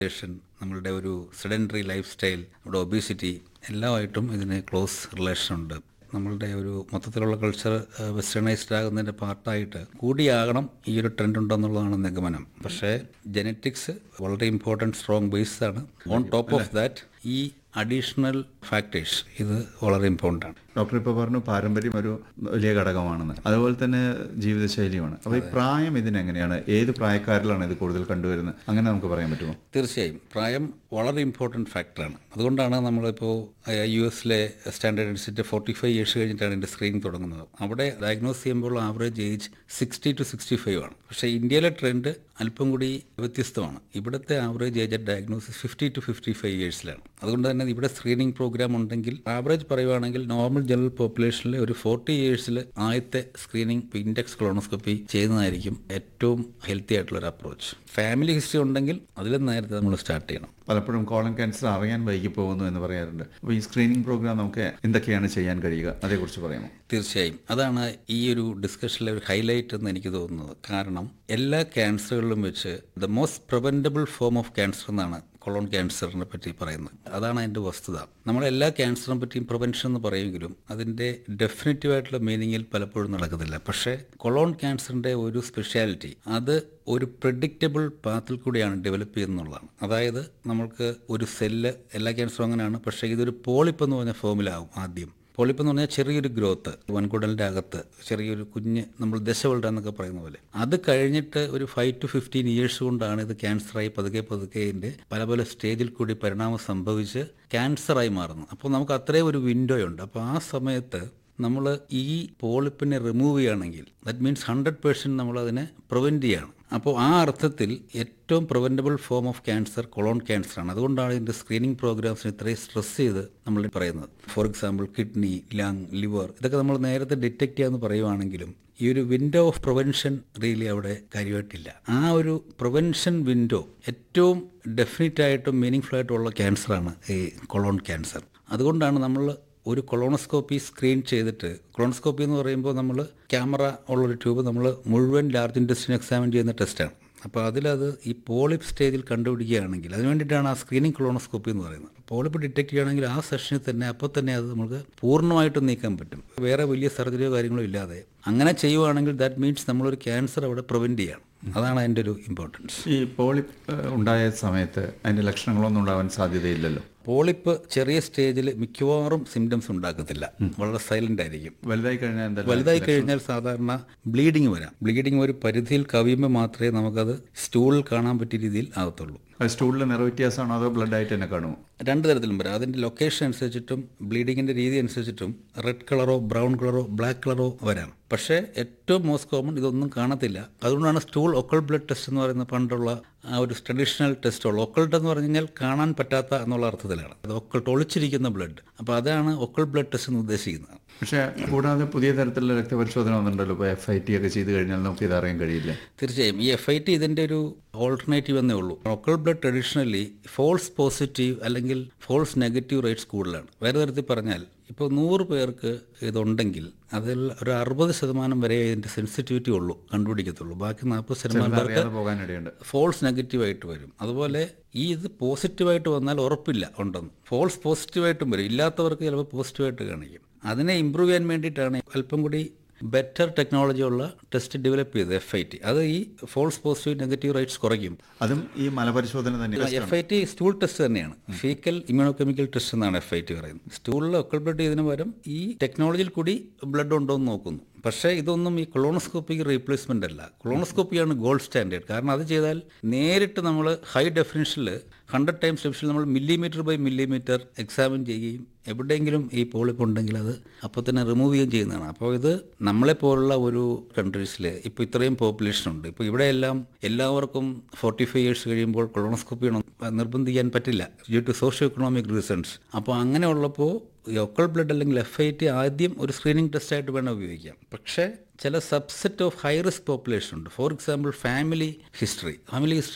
നമ്മളുടെ ഒരു sedentary lifestyle നമ്മുടെ ഒബീസിറ്റി എല്ലാമായിട്ടും ഇതിന് ക്ലോസ് റിലേഷൻ ഉണ്ട് നമ്മളുടെ ഒരു മൊത്തത്തിലുള്ള കൾച്ചർ വെസ്റ്റേണൈസ്ഡ് ആകുന്നതിൻ്റെ പാർട്ടായിട്ട് കൂടിയാകണം ഈ ഒരു ട്രെൻഡ് ഉണ്ടെന്നുള്ളതാണ് നിഗമനം പക്ഷേ ജനറ്റിക്സ് വളരെ ഇമ്പോർട്ടൻറ്റ് സ്ട്രോങ് ബേസ് ആണ് ഓൺ ടോപ്പ് ഓഫ് ദാറ്റ് ഈ അഡീഷണൽ ഫാക്ടേഴ്സ് ഇത് വളരെ ഇമ്പോർട്ടൻ്റ് ആണ് ഡോക്ടർ ഇപ്പോൾ പറഞ്ഞു പാരമ്പര്യം ഒരു വലിയ ഘടകമാണെന്ന് അതുപോലെ തന്നെ ജീവിതശൈലിയുമാണ് അപ്പോൾ ഈ പ്രായം ഇതിനെങ്ങനെയാണ് ഏത് പ്രായക്കാരിലാണ് ഇത് കൂടുതൽ കണ്ടുവരുന്നത് അങ്ങനെ നമുക്ക് പറയാൻ പറ്റുമോ തീർച്ചയായും പ്രായം വളരെ ഇമ്പോർട്ടൻറ്റ് ഫാക്ടറാണ് അതുകൊണ്ടാണ് നമ്മളിപ്പോൾ യു എസിലെ സ്റ്റാൻഡേർഡ് അനുസരിച്ച് ഫോർട്ടി ഫൈവ് ഇയേഴ്സ് കഴിഞ്ഞിട്ടാണ് ഇതിൻ്റെ സ്ക്രീനിങ് തുടങ്ങുന്നത് അവിടെ ഡയഗ്നോസ് ചെയ്യുമ്പോൾ average age sixty to sixty five ആണ് പക്ഷേ ഇന്ത്യയിലെ ട്രെൻഡ് അല്പം കൂടി വ്യത്യസ്തമാണ് ഇവിടുത്തെ average age diagnosis fifty to fifty five ഇയേഴ്സിലാണ് അതുകൊണ്ട് തന്നെ ഇവിടെ സ്ക്രീനിങ് പ്രോഗ്രാം ഉണ്ടെങ്കിൽ ആവറേജ് പറയുവാണെങ്കിൽ നോർമൽ ജനറൽ പോപ്പുലേഷനിൽ ഒരു ഫോർട്ടി ഇയേഴ്സിൽ ആദ്യത്തെ സ്ക്രീനിങ് ഇൻഡെക്സ് കൊളോണോസ്കോപ്പി ചെയ്യുന്നതായിരിക്കും ഏറ്റവും ഹെൽത്തി ആയിട്ടുള്ള ഒരു അപ്രോച്ച് ഫാമിലി ഹിസ്റ്ററി ഉണ്ടെങ്കിൽ അതിലും നേരത്തെ നമ്മൾ സ്റ്റാർട്ട് ചെയ്യണം പലപ്പോഴും കോളൻ ക്യാൻസർ അറിയാൻ വൈകി പോകുന്നു എന്ന് പറയാറുണ്ട് അപ്പോൾ ഈ സ്ക്രീനിങ് പ്രോഗ്രാം നമുക്ക് എന്തൊക്കെയാണ് ചെയ്യാൻ കഴിയുക അതേക്കുറിച്ച് പറയാമോ തീർച്ചയായും അതാണ് ഈ ഒരു ഡിസ്കഷനിലെ ഒരു ഹൈലൈറ്റ് എന്ന് എനിക്ക് തോന്നുന്നത് കാരണം എല്ലാ ക്യാൻസറുകളിലും വെച്ച് the most preventable form of cancer എന്നാണ് കൊളോൺ ക്യാൻസറിനെ പറ്റി പറയുന്നത് അതാണ് അതിൻ്റെ വസ്തുത നമ്മൾ എല്ലാ ക്യാൻസറിനെ പറ്റിയും പ്രിവെൻഷൻ എന്ന് പറയുമെങ്കിലും അതിൻ്റെ ഡെഫിനറ്റീവ് ആയിട്ടുള്ള മീനിങ്ങിൽ പലപ്പോഴും നടക്കുന്നില്ല പക്ഷേ കൊളോൺ ക്യാൻസറിൻ്റെ ഒരു സ്പെഷ്യാലിറ്റി അത് ഒരു പ്രഡിക്റ്റബിൾ പാത്തിൽ കൂടിയാണ് ഡെവലപ്പ് ചെയ്യുന്നതാണ് അതായത് നമ്മൾക്ക് ഒരു സെല്ല് എല്ലാ ക്യാൻസറും അങ്ങനെയാണ് പക്ഷേ ഇതൊരു പോളിപ്പ് എന്ന് പറഞ്ഞ ഫോമിലാവും ആദ്യം പോളിപ്പ് എന്ന് പറഞ്ഞാൽ ചെറിയൊരു ഗ്രോത്ത് വൻകുടലിൻ്റെ അകത്ത് ചെറിയൊരു കുഞ്ഞ് നമ്മൾ ദശവളുടെ എന്നൊക്കെ പറയുന്ന പോലെ അത് കഴിഞ്ഞിട്ട് ഒരു ഫൈവ് ടു ഫിഫ്റ്റീൻ ഇയേഴ്സ് കൊണ്ടാണ് ഇത് ക്യാൻസറായി പതുക്കെ പതുക്കെ ഇതിൻ്റെ പല പല സ്റ്റേജിൽ കൂടി പരിണാമം സംഭവിച്ച് ക്യാൻസറായി മാറുന്നു അപ്പോൾ നമുക്ക് അത്രയും ഒരു വിൻഡോ ഉണ്ട് അപ്പോൾ ആ സമയത്ത് നമ്മൾ ഈ പോളിപ്പിനെ റിമൂവ് ചെയ്യുകയാണെങ്കിൽ ദറ്റ് മീൻസ് ഹൺഡ്രഡ് പേഴ്സൻറ്റ് നമ്മൾ അതിനെ പ്രിവെൻറ്റ് ചെയ്യണം അപ്പോൾ ആ അർത്ഥത്തിൽ ഏറ്റവും preventable form of cancer colon ക്യാൻസറാണ് അതുകൊണ്ടാണ് ഇതിൻ്റെ സ്ക്രീനിങ് പ്രോഗ്രാംസിന് ഇത്രയും സ്ട്രെസ് ചെയ്ത് നമ്മൾ പറയുന്നത് for example kidney lung liver ഇതൊക്കെ നമ്മൾ നേരത്തെ ഡിറ്റക്ട് ചെയ്യാമെന്ന് പറയുവാണെങ്കിലും ഈ ഒരു വിൻഡോ ഓഫ് പ്രിവെൻഷൻ റിയലി അവിടെ കാര്യമായിട്ടില്ല ആ ഒരു പ്രിവെൻഷൻ വിൻഡോ ഏറ്റവും ഡെഫിനറ്റ് ആയിട്ടും മീനിങ് ഫുൾ ആയിട്ടുള്ള ക്യാൻസറാണ് ഈ കൊളോൺ ക്യാൻസർ അതുകൊണ്ടാണ് നമ്മൾ ഒരു കൊളോണോസ്കോപ്പി സ്ക്രീൻ ചെയ്തിട്ട് കൊളോണോസ്കോപ്പി എന്ന് പറയുമ്പോൾ നമ്മൾ ക്യാമറ ഉള്ളൊരു ട്യൂബ് നമ്മൾ മുഴുവൻ ലാർജ് ഇൻഡസ്ട്രീൻ എക്സാമിൻ ചെയ്യുന്ന ടെസ്റ്റാണ് അപ്പോൾ അതിലത് ഈ പോളിപ്പ് സ്റ്റേജിൽ കണ്ടുപിടിക്കുകയാണെങ്കിൽ അതിന് വേണ്ടിയിട്ടാണ് ആ സ്ക്രീനിങ് കൊളോണോസ്കോപ്പി എന്ന് പറയുന്നത് പോളിപ്പ് ഡിറ്റക്ട് ചെയ്യുകയാണെങ്കിൽ ആ സെഷനിൽ തന്നെ അപ്പോൾ തന്നെ അത് നമുക്ക് പൂർണ്ണമായിട്ടും നീക്കാൻ പറ്റും വേറെ വലിയ സർജറിയോ കാര്യങ്ങളോ ഇല്ലാതെ അങ്ങനെ ചെയ്യുവാണെങ്കിൽ ദാറ്റ് മീൻസ് നമ്മളൊരു ക്യാൻസർ അവിടെ പ്രിവെൻറ്റ് ചെയ്യണം അതാണ് അതിൻ്റെ ഒരു ഇമ്പോർട്ടൻസ് ഈ പോളിപ്പ് ഉണ്ടായ സമയത്ത് അതിൻ്റെ ലക്ഷണങ്ങളൊന്നും ഉണ്ടാവാൻ സാധ്യതയില്ലല്ലോ പോളിപ്പ് ചെറിയ സ്റ്റേജിൽ മിക്കവാറും സിംറ്റംസ് ഉണ്ടാക്കത്തില്ല വളരെ സൈലന്റ് ആയിരിക്കും വലുതായി കഴിഞ്ഞാൽ എന്താ വലുതായി കഴിഞ്ഞാൽ സാധാരണ ബ്ലീഡിങ് വരാം ബ്ലീഡിങ് ഒരു പരിധിയിൽ കവിയുമ്പോൾ മാത്രമേ നമുക്കത് സ്റ്റൂളിൽ കാണാൻ പറ്റിയ രീതിയിൽ ആകത്തുള്ളൂ സ്റ്റൂളിൽ നിറവ്യത്യാസമാണോ അതോ ബ്ലഡ് ആയിട്ട് തന്നെ കാണുമോ രണ്ട് തരത്തിലും വരാം അതിൻ്റെ ലൊക്കേഷൻ അനുസരിച്ചിട്ടും ബ്ലീഡിങ്ങിൻ്റെ രീതി അനുസരിച്ചിട്ടും റെഡ് കളറോ ബ്രൗൺ കളറോ ബ്ലാക്ക് കളറോ വരാം പക്ഷേ ഏറ്റവും മോസ്റ്റ് കോമൺ ഇതൊന്നും കാണത്തില്ല അതുകൊണ്ടാണ് സ്റ്റൂൾ ഒക്കൾ ബ്ലഡ് ടെസ്റ്റ് എന്ന് പറയുന്ന പണ്ടുള്ള ആ ഒരു ട്രഡീഷണൽ ടെസ്റ്റ് ഉള്ളു ഒക്കൾട്ട് എന്ന് പറഞ്ഞു കഴിഞ്ഞാൽ കാണാൻ പറ്റാത്ത എന്നുള്ള അർത്ഥത്തിലാണ് അത് ഒക്കൾട്ട് ഒളിച്ചിരിക്കുന്ന ബ്ലഡ് അപ്പോൾ അതാണ് ഒക്കൾ ബ്ലഡ് ടെസ്റ്റ് എന്ന് ഉദ്ദേശിക്കുന്നത് പക്ഷേ കൂടാതെ പുതിയ തരത്തിലുള്ള രക്തപരിശോധന വന്നിട്ടുണ്ടല്ലോ ഇപ്പോൾ എഫ് ഐ ടി ഒക്കെ ചെയ്ത് കഴിഞ്ഞാൽ നമുക്ക് ഇത് അറിയാൻ കഴിയില്ല തീർച്ചയായും ഈ എഫ് ഐ ടി ഇതിൻ്റെ ഒരു ഓൾട്ടർനേറ്റീവ് എന്നേ ഉള്ളൂ occult blood traditionally false positive അല്ലെങ്കിൽ ഫോൾസ് നെഗറ്റീവ് റേറ്റ്സ് കൂടുതലാണ് വേറെ തരത്തിൽ പറഞ്ഞാൽ ഇപ്പോൾ നൂറ് പേർക്ക് ഇതുണ്ടെങ്കിൽ അതിൽ ഒരു അറുപത് ശതമാനം വരെ ഇതിൻ്റെ സെൻസിറ്റിവിറ്റി ഉള്ളൂ കണ്ടുപിടിക്കത്തുള്ളൂ ബാക്കി നാൽപ്പത് ശതമാനം പേർക്ക് അറിയാതെ പോകാനിടയുണ്ട് ഫോൾസ് നെഗറ്റീവായിട്ട് വരും അതുപോലെ ഈ ഇത് പോസിറ്റീവായിട്ട് വന്നാൽ ഉറപ്പില്ല ഉണ്ടെന്ന് ഫോൾസ് പോസിറ്റീവായിട്ടും വരും ഇല്ലാത്തവർക്ക് ചിലപ്പോൾ പോസിറ്റീവായിട്ട് കാണിക്കും അതിനെ ഇമ്പ്രൂവ് ചെയ്യാൻ വേണ്ടിയിട്ടാണ് അല്പം കൂടി ബെറ്റർ ടെക്നോളജി ഉള്ള ടെസ്റ്റ് ഡെവലപ്പ് ചെയ്തത് എഫ് ഐ ടി അത് ഈ ഫോൾസ് പോസിറ്റീവ് നെഗറ്റീവ് റേറ്റ്സ് കുറയ്ക്കും അതും ഈ മലപരിശോധന തന്നെ F I T stool test തന്നെയാണ് ഫീക്കൽ ഇമ്മ്യൂണോകെമിക്കൽ ടെസ്റ്റ് എന്നാണ് എഫ് ഐ ടി പറയുന്നത് സ്റ്റൂളിൽ ഒക്കൽ ബ്ലഡ് ചെയ്തതിന് പകരം ഈ ടെക്നോളജിയിൽ കൂടി ബ്ലഡ് ഉണ്ടോ എന്ന് നോക്കുന്നു പക്ഷേ ഇതൊന്നും ഈ കൊളോണോസ്കോപ്പിക്ക് റീപ്ലേസ്മെന്റ് അല്ല കൊളോണോസ്കോപ്പിയാണ് ഗോൾഡ് സ്റ്റാൻഡേർഡ് കാരണം അത് ചെയ്താൽ നേരിട്ട് നമ്മൾ ഹൈ ഡെഫിനിഷനിൽ ഹൺഡ്രഡ് ടൈംസ് ഡെഫിനിഷൻ നമ്മൾ മില്ലിമീറ്റർ ബൈ മില്ലിമീറ്റർ എക്സാമിൻ ചെയ്യുകയും എവിടെയെങ്കിലും ഈ പോളിപ്പ് ഉണ്ടെങ്കിൽ അത് അപ്പോൾ തന്നെ റിമൂവ് ചെയ്യുകയും ചെയ്യുന്നതാണ് അപ്പോൾ ഇത് നമ്മളെപ്പോലുള്ള ഒരു കൺട്രീസിൽ ഇപ്പോൾ ഇത്രയും പോപ്പുലേഷൻ ഉണ്ട് ഇപ്പോൾ ഇവിടെയെല്ലാം എല്ലാവർക്കും ഫോർട്ടി ഫൈവ് ഇയേഴ്സ് കഴിയുമ്പോൾ കൊളോണോസ്കോപ്പി നിർബന്ധിക്കാൻ പറ്റില്ല due to socio economic reasons അപ്പോൾ അങ്ങനെ ഉള്ളപ്പോൾ ഈ ഒക്കൾ ബ്ലഡ് അല്ലെങ്കിൽ എഫ് ഐ ടി ആദ്യം ഒരു സ്ക്രീനിങ് ടെസ്റ്റായിട്ട് വേണം ഉപയോഗിക്കാം പക്ഷേ ചില subset of high risk population ഉണ്ട് for example family history family history is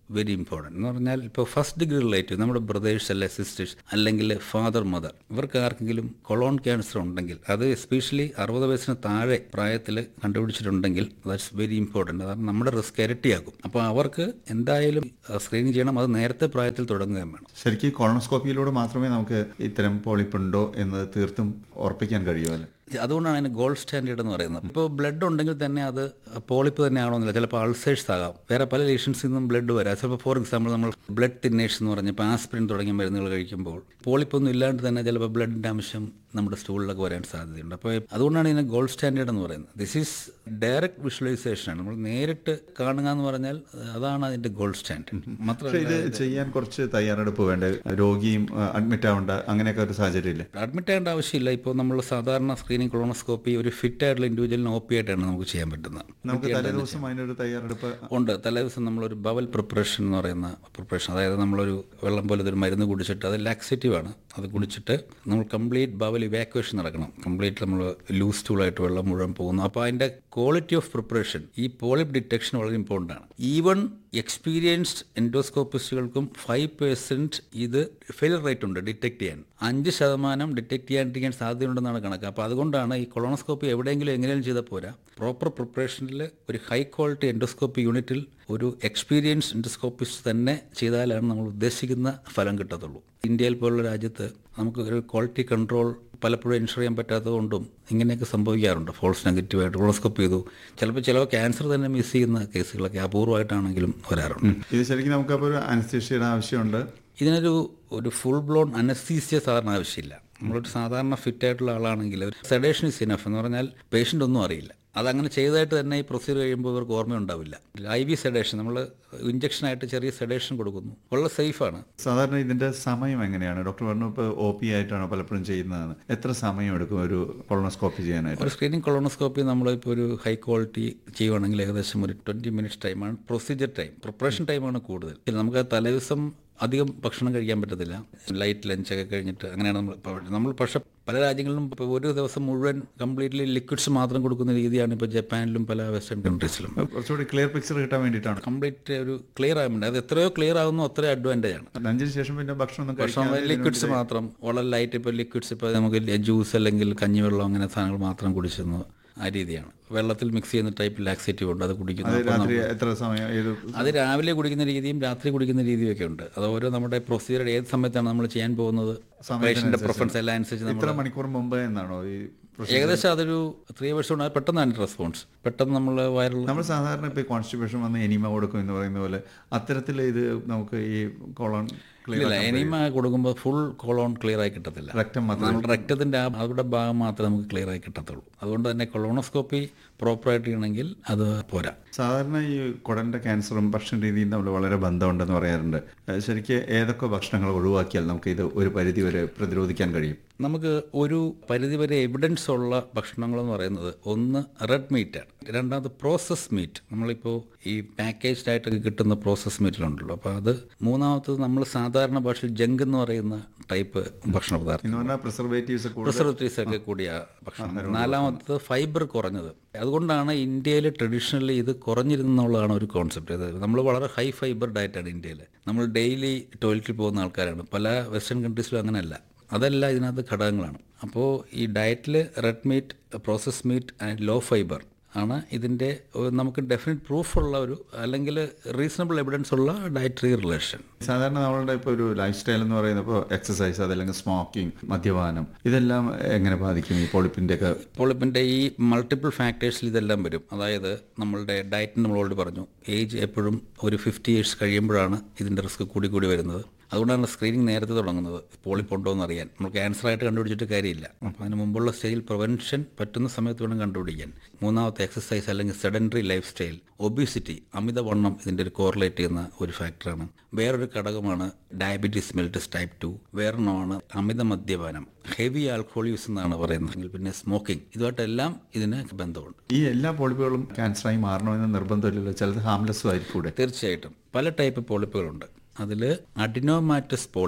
very important എന്ന് പറഞ്ഞാൽ ഇപ്പോൾ ഫസ്റ്റ് ഡിഗ്രി റിലേറ്റീവ് നമ്മുടെ ബ്രദേഴ്സ് അല്ലെ സിസ്റ്റേഴ്സ് അല്ലെങ്കിൽ ഫാദർ മദർ ഇവർക്ക് ആർക്കെങ്കിലും കൊളോൺ ക്യാൻസർ ഉണ്ടെങ്കിൽ അത് എസ്പെഷ്യലി അറുപത് വയസ്സിന് താഴെ പ്രായത്തിൽ കണ്ടുപിടിച്ചിട്ടുണ്ടെങ്കിൽ ദാറ്റ്സ് വെരി ഇമ്പോർട്ടൻറ്റ് കാരണം നമ്മുടെ റിസ്ക് ഇരട്ടിയാക്കും അപ്പോൾ അവർക്ക് എന്തായാലും സ്ക്രീനിങ് ചെയ്യണം അത് നേരത്തെ പ്രായത്തിൽ തുടങ്ങുകയും വേണം ശരിക്കും കോളോണോസ്കോപ്പിയിലൂടെ മാത്രമേ നമുക്ക് ഇത്തരം പോളിപ്പുണ്ടോ എന്ന് തീർത്തും ഉറപ്പിക്കാൻ കഴിയുമല്ലോ അതുകൊണ്ടാണ് അതിന് ഗോൾഡ് സ്റ്റാൻഡേർഡ് എന്ന് പറയുന്നത് ഇപ്പോൾ ബ്ലഡ് ഉണ്ടെങ്കിൽ തന്നെ അത് പോളിപ്പ് തന്നെ ആണോന്നില്ല ചിലപ്പോൾ അൾസേഴ്സ് ആകാം വേറെ പല ലീഷൻസിൽ നിന്നും ബ്ലഡ് വരാം ചിലപ്പോൾ ഫോർ എക്സാമ്പിൾ നമ്മൾ ബ്ലഡ് തിന്നേഴ്സ് എന്ന് പറഞ്ഞ് ഇപ്പോൾ ആസ്പിരിൻ തുടങ്ങിയ മരുന്നുകൾ കഴിക്കുമ്പോൾ പോളിപ്പൊന്നും ഇല്ലാണ്ട് തന്നെ ചിലപ്പോൾ ബ്ലഡിൻ്റെ അംശം നമ്മുടെ സ്റ്റൂളിലൊക്കെ വരാൻ സാധ്യതയുണ്ട് അപ്പോൾ അതുകൊണ്ടാണ് ഇതിനെ ഗോൾഡ് സ്റ്റാൻഡേർഡ് എന്ന് പറയുന്നത് ദിസ് ഈസ് ഡയറക്റ്റ് വിഷ്വലൈസേഷനാണ് നമ്മൾ നേരിട്ട് കാണുക എന്ന് പറഞ്ഞാൽ അതാണ് അതിൻ്റെ ഗോൾഡ് സ്റ്റാൻഡേർഡ് പക്ഷേ മാത്രമല്ല ഇത് ചെയ്യാൻ കുറച്ച് തയ്യാറെടുപ്പ് വേണ്ട രോഗിയും അഡ്മിറ്റ് ആവേണ്ട അങ്ങനെയൊക്കെ ഒരു സാഹചര്യം ഇല്ലേ അഡ്മിറ്റ് ആകേണ്ട ആവശ്യമില്ല ഇപ്പോൾ നമ്മൾ സാധാരണ സ്ക്രീനിങ് കൊളോണോസ്കോപ്പി ഒരു ഫിറ്റ് ആയിട്ടുള്ള ഇൻഡിവിജ്വലിന് ഒ പി ആയിട്ടാണ് നമുക്ക് ചെയ്യാൻ പറ്റുന്നത് നമുക്ക് തലേദിവസം അതിനൊരു തയ്യാറെടുപ്പ് ഉണ്ട് തലേദിവസം നമ്മളൊരു ബവൽ പ്രിപ്പറേഷൻ എന്ന് പറയുന്ന പ്രിപ്പറേഷൻ അതായത് നമ്മളൊരു വെള്ളം പോലെ ഒരു മരുന്ന് കുടിച്ചിട്ട് അത് ലാക്സേറ്റീവ് ആണ് അത് കുടിച്ചിട്ട് നമ്മൾ കംപ്ലീറ്റ് ബവൽ ഇവാക്വേഷൻ നടക്കണം കംപ്ലീറ്റ് നമ്മൾ ലൂസ് ടൂളായിട്ട് വെള്ളം മുഴുവൻ പോകുന്നു അപ്പോൾ അതിൻ്റെ ക്വാളിറ്റി ഓഫ് പ്രിപ്പറേഷൻ ഈ പോളിപ്പ് ഡിറ്റക്ഷൻ വളരെ ഇമ്പോർട്ടൻ്റ് ആണ് ഈവൻ എക്സ്പീരിയൻസ്ഡ് എൻഡോസ്കോപ്പിസ്റ്റുകൾക്കും ഫൈവ് പേഴ്സൻറ്റ് ഇത് ഫെയിലിയർ റേറ്റ് ഉണ്ട് ഡിറ്റക്ട് ചെയ്യാൻ അഞ്ച് ശതമാനം ഡിറ്റക്ട് ചെയ്യാണ്ടിരിക്കാൻ സാധ്യതയുണ്ടെന്നാണ് കണക്ക് അപ്പോൾ അതുകൊണ്ടാണ് ഈ കൊളോണോസ്കോപ്പി എവിടെയെങ്കിലും എങ്ങനെയും ചെയ്താൽ പോരാ പ്രോപ്പർ പ്രിപ്പറേഷനിൽ ഒരു ഹൈ ക്വാളിറ്റി എൻഡോസ്കോപ്പി യൂണിറ്റിൽ ഒരു എക്സ്പീരിയൻസ് എൻഡോസ്കോപ്പിസ്റ്റ് തന്നെ ചെയ്താലാണ് നമ്മൾ ഉദ്ദേശിക്കുന്ന ഫലം കിട്ടത്തുള്ളൂ ഇന്ത്യയിൽ പോലുള്ള രാജ്യത്ത് നമുക്ക് ഒരു ക്വാളിറ്റി കൺട്രോൾ പലപ്പോഴും ഇൻഷുർ ചെയ്യാൻ പറ്റാത്തതുകൊണ്ടും ഇങ്ങനെയൊക്കെ സംഭവിക്കാറുണ്ട് ഫോൾസ് നെഗറ്റീവായിട്ട് കൊളോസ്കോപ്പ് ചെയ്തു ചിലപ്പോൾ ചില ക്യാൻസർ തന്നെ മിസ് ചെയ്യുന്ന കേസുകളൊക്കെ അപൂർവമായിട്ടാണെങ്കിലും വരാറുണ്ട് ഇത് ശരിക്കും നമുക്കപ്പോൾ ഒരു അനസ്തീഷ്യയുടെ ആവശ്യമുണ്ട് ഇതിനൊരു ഒരു ഫുൾ ബ്ലോൺ അനസ്തീസിയ സാധാരണ ആവശ്യമില്ല നമ്മളൊരു സാധാരണ ഫിറ്റ് ആയിട്ടുള്ള ആളാണെങ്കിൽ ഒരു സെഡേഷൻ ഇസ് ഇനഫ് എന്ന് പറഞ്ഞാൽ പേഷ്യൻ്റ് ഒന്നും അറിയില്ല അതങ്ങനെ ചെയ്തതായിട്ട് തന്നെ ഈ പ്രൊസീജിയർ കഴിയുമ്പോൾ ഇവർക്ക് ഓർമ്മയുണ്ടാവില്ല ഐ വി സെഡേഷൻ നമ്മൾ ഇഞ്ചക്ഷനായിട്ട് ചെറിയ സെഡേഷൻ കൊടുക്കുന്നു വളരെ സേഫാണ് സാധാരണ ഇതിന്റെ സമയം എങ്ങനെയാണ് ഡോക്ടർ പറഞ്ഞു ഇപ്പോൾ ഒ പി ആയിട്ടാണ് പലപ്പോഴും ചെയ്യുന്നതെന്ന് എത്ര സമയം എടുക്കും ഒരു കൊളോണോസ്കോപ്പി ചെയ്യാനായിട്ട് ഒരു സ്ക്രീനിങ് കൊളോണോസ്കോപ്പി നമ്മളിപ്പോൾ ഒരു ഹൈ ക്വാളിറ്റി ചെയ്യുവാണെങ്കിൽ ഏകദേശം ഒരു ട്വൻറ്റി മിനിറ്റ്സ് ടൈമാണ് പ്രൊസീജിയർ ടൈം പ്രിപ്പറേഷൻ ടൈമാണ് കൂടുതൽ പിന്നെ നമുക്ക് തലേദിവസം അധികം ഭക്ഷണം കഴിക്കാൻ പറ്റത്തില്ല ലൈറ്റ് ലഞ്ചൊക്കെ കഴിഞ്ഞിട്ട് അങ്ങനെയാണ് നമ്മൾ ഇപ്പോൾ നമ്മൾ പക്ഷേ പല രാജ്യങ്ങളിലും ഇപ്പോൾ ഒരു ദിവസം മുഴുവൻ കംപ്ലീറ്റ്ലി ലിക്വിഡ്സ് മാത്രം കൊടുക്കുന്ന രീതിയാണ് ഇപ്പോൾ ജപ്പാനിലും പല വെസ്റ്റേൺ കൺട്രീസിലും കുറച്ചുകൂടി ക്ലിയർ പിക്ചർ കിട്ടാൻ വേണ്ടിയിട്ടാണ് കംപ്ലീറ്റ് ഒരു ക്ലിയർ ആകാൻ വേണ്ടി അത് എത്രയോ ക്ലിയർ ആകുന്നു അത്രയോ അഡ്വാൻറ്റേജ് ആണ് ലഞ്ചിന് ശേഷം പിന്നെ ഭക്ഷണം ഒന്നും ഭക്ഷണം കഴിക്കാൻ ലിക്വിഡ്സ് മാത്രം വളരെ ലൈറ്റ് ഇപ്പോൾ ലിക്വിഡ്സ് ഇപ്പോൾ നമുക്ക് ജ്യൂസ് അല്ലെങ്കിൽ കഞ്ഞിവെള്ളം അങ്ങനെ സാധനങ്ങൾ മാത്രം കുടിച്ചിരുന്നു ആ രീതിയാണ് വെള്ളത്തിൽ മിക്സ് ചെയ്യുന്ന ടൈപ്പ് ലാക്സേറ്റീവ് ഉണ്ട് അത് കുടിക്കുന്നു അപ്പോൾ രാത്രി എത്ര സമയം ഏത് അത് രാവിലെ കുടിക്കുന്ന രീതിയും രാത്രി കുടിക്കുന്ന രീതിയും ഒക്കെ ഉണ്ട് അത് ഓരോ നമ്മുടെ പ്രൊസീജിയർ ഏത് സമയത്താണ് നമ്മൾ ചെയ്യാൻ പോകുന്നത് പേഷ്യൻ്റെ പ്രിഫറൻസ് എല്ലാം അനുസരിച്ച് നമ്മൾ ഇത്ര മണിക്കൂർ മുമ്പ് എന്നാണോ ഈ procedure? ഏകദേശം അതൊരു ത്രീ അവേഴ്സ് കൊണ്ട് അത് പെട്ടെന്നാണ് റെസ്പോൺസ് പെട്ടെന്ന് നമ്മൾ വൈറൽ നമ്മൾ സാധാരണ ഇപ്പോൾ കോൺസ്റ്റിറ്റ്യൂഷൻ വന്ന് എനിമ കൊടുക്കും എന്ന് പറയുന്ന പോലെ അത്തരത്തിൽ ഇത് നമുക്ക് ഈ കോളോൺ ക്ലിയർ ഇല്ല എനിമ കൊടുക്കുമ്പോൾ ഫുൾ കൊളോൺ ക്ലിയർ ആയി കിട്ടത്തില്ല രക്തം മാത്രം നമ്മുടെ രക്തത്തിൻ്റെ ആ അവിടെ ഭാഗം മാത്രമേ നമുക്ക് ക്ലിയർ ആയി കിട്ടത്തുള്ളൂ അതുകൊണ്ട് തന്നെ കൊളോണോസ്കോപ്പി പ്രോപ്പറായിട്ട് ചെയ്യണമെങ്കിൽ അത് പോരാ സാധാരണ ഈ കുടലിന്റെ ക്യാൻസറും ഭക്ഷണ രീതിയും തമ്മിൽ വളരെ ബന്ധമുണ്ടെന്ന് പറയാറുണ്ട് ഏഹ് ശരിക്ക് ഏതൊക്കെ ഭക്ഷണങ്ങൾ ഒഴിവാക്കിയാൽ നമുക്ക് ഇത് ഒരു പരിധി വരെ പ്രതിരോധിക്കാൻ കഴിയും നമുക്ക് ഒരു പരിധിവരെ എവിഡൻസ് ഉള്ള ഭക്ഷണങ്ങളെന്ന് പറയുന്നത് ഒന്ന് റെഡ് മീറ്റാണ് രണ്ടാമത് പ്രോസസ് മീറ്റ് നമ്മളിപ്പോൾ ഈ പാക്കേജ്ഡ് ആയിട്ടൊക്കെ കിട്ടുന്ന പ്രോസസ് മീറ്റിലുണ്ടല്ലോ അപ്പോൾ അത് മൂന്നാമത്തത് നമ്മൾ സാധാരണ ഭാഷയിൽ ജങ്ക് എന്ന് പറയുന്ന ടൈപ്പ് ഭക്ഷണ പദാർത്ഥം എന്ന് പറഞ്ഞാൽ പ്രിസർവേറ്റീവ്സ് കൂടുതൽ പ്രിസർവേറ്റീവ്സ് ഒക്കെ കൂടിയ ഭക്ഷണം നാലാമത്തത് ഫൈബർ കുറഞ്ഞത് അതുകൊണ്ടാണ് ഇന്ത്യയിൽ ട്രഡീഷണലി ഇത് കുറഞ്ഞിരുന്നുള്ളതാണ് ഒരു കോൺസെപ്റ്റ് ഇത് നമ്മൾ വളരെ ഹൈ ഫൈബർ ഡയറ്റാണ് ഇന്ത്യയിൽ നമ്മൾ ഡെയിലി ടോയ്ലറ്റിൽ പോകുന്ന ആൾക്കാരാണ് പല വെസ്റ്റേൺ കൺട്രീസിലും അങ്ങനെയല്ല അതല്ല ഇതിനകത്ത് ഘടകങ്ങളാണ് അപ്പോൾ ഈ ഡയറ്റിൽ red meat process meat and low fibre ആണ് ഇതിൻ്റെ ഒരു നമുക്ക് ഡെഫിനറ്റ് പ്രൂഫുള്ള ഒരു അല്ലെങ്കിൽ റീസണബിൾ എവിഡൻസ് ഉള്ള ഡയറ്ററി റിലേഷൻ സാധാരണ നമ്മളുടെ ഇപ്പോൾ ഒരു ലൈഫ് സ്റ്റൈൽ എന്ന് പറയുന്നത് ഇപ്പോൾ എക്സസൈസ് അതല്ലെങ്കിൽ സ്മോക്കിംഗ് മദ്യപാനം ഇതെല്ലാം എങ്ങനെ ബാധിക്കും ഈ പൊളിപ്പിന്റെ ഒക്കെ പോളിപ്പിൻ്റെ ഈ മൾട്ടിപ്പിൾ ഫാക്ടേഴ്സിൽ ഇതെല്ലാം വരും അതായത് നമ്മളുടെ ഡയറ്റിന് നമ്മളോട് പറഞ്ഞു ഏജ് എപ്പോഴും ഒരു ഫിഫ്റ്റി ഇയേഴ്സ് കഴിയുമ്പോഴാണ് ഇതിൻ്റെ റിസ്ക് കൂടി കൂടി വരുന്നത് അതുകൊണ്ടാണ് സ്ക്രീനിങ് നേരത്തെ തുടങ്ങുന്നത് പോളിപ്പുണ്ടോ എന്ന് അറിയാൻ നമ്മൾ ക്യാൻസർ ആയിട്ട് കണ്ടുപിടിച്ചിട്ട് കാര്യമില്ല അപ്പോൾ അതിന് മുമ്പുള്ള സ്റ്റേജിൽ പ്രിവെൻഷൻ പറ്റുന്ന സമയത്ത് വേണം കണ്ടുപിടിക്കാൻ മൂന്നാമത്തെ എക്സസൈസ് അല്ലെങ്കിൽ സെഡൻഡറി ലൈഫ് സ്റ്റൈൽ ഒബിസിറ്റി അമിതവണ്ണം ഇതിൻ്റെ ഒരു കോറിലേറ്റ് ചെയ്യുന്ന ഒരു ഫാക്ടറാണ് വേറൊരു ഘടകമാണ് ഡയബറ്റീസ് മെൽറ്റസ് ടൈപ്പ് ടു വേറൊരെണ്ണമാണ് അമിത മദ്യപാനം ഹെവി ആൽക്കഹോൾ യൂസ് എന്നാണ് പറയുന്നത് പിന്നെ സ്മോക്കിംഗ് ഇതുമായിട്ടെല്ലാം ഇതിന് ബന്ധമുണ്ട് ഈ എല്ലാ പോളിപ്പുകളും ക്യാൻസറായി മാറണമെന്ന് നിർബന്ധമില്ലല്ലോ ചിലത് ഹാംലെസ്സും ആയിരിക്കൂടെ തീർച്ചയായിട്ടും പല ടൈപ്പ് പോളിപ്പുകളുണ്ട് അതിൽ അഡിനോമാറ്റസ് പോളിപ്പ്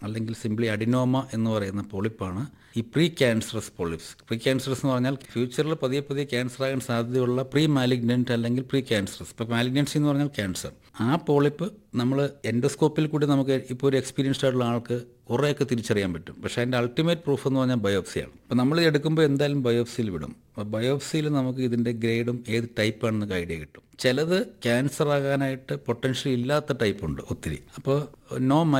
അല്ലെങ്കിൽ സിംപ്ലി അഡിനോമ എന്ന് പറയുന്ന പോളിപ്പാണ് ഈ precancerous polyps precancerous എന്ന് പറഞ്ഞാൽ ഫ്യൂച്ചറിൽ പതിയെ പതിയെ ക്യാൻസർ ആകാൻ സാധ്യതയുള്ള പ്രീ മാലിഗ്നൻറ്റ് അല്ലെങ്കിൽ പ്രീ ക്യാൻസറസ് ഇപ്പോൾ മാലിഗ്നൻസി എന്ന് പറഞ്ഞാൽ ക്യാൻസർ ആ പോളിപ്പ് നമ്മൾ എൻഡോസ്കോപ്പിൽ കൂടി നമുക്ക് ഇപ്പോൾ ഒരു എക്സ്പീരിയൻസ്ഡ് ആയിട്ടുള്ള ആൾക്ക് കുറേയൊക്കെ തിരിച്ചറിയാൻ പറ്റും പക്ഷേ അതിൻ്റെ അൾട്ടിമേറ്റ് പ്രൂഫ് എന്ന് പറഞ്ഞാൽ ബയോപ്സിയാണ് അപ്പോൾ നമ്മൾ ഇത് എടുക്കുമ്പോൾ എന്തായാലും ബയോപ്സിയിൽ വിടും അപ്പോൾ ബയോപ്സിയിൽ നമുക്ക് ഇതിൻ്റെ ഗ്രേഡും ഏത് ടൈപ്പാണെന്നൊക്കെ ഐഡിയ കിട്ടും ചിലത് ക്യാൻസർ ആകാനായിട്ട് പൊട്ടൻഷ്യൽ ഇല്ലാത്ത ടൈപ്പ് ഉണ്ട് ഒത്തിരി അപ്പോൾ നോ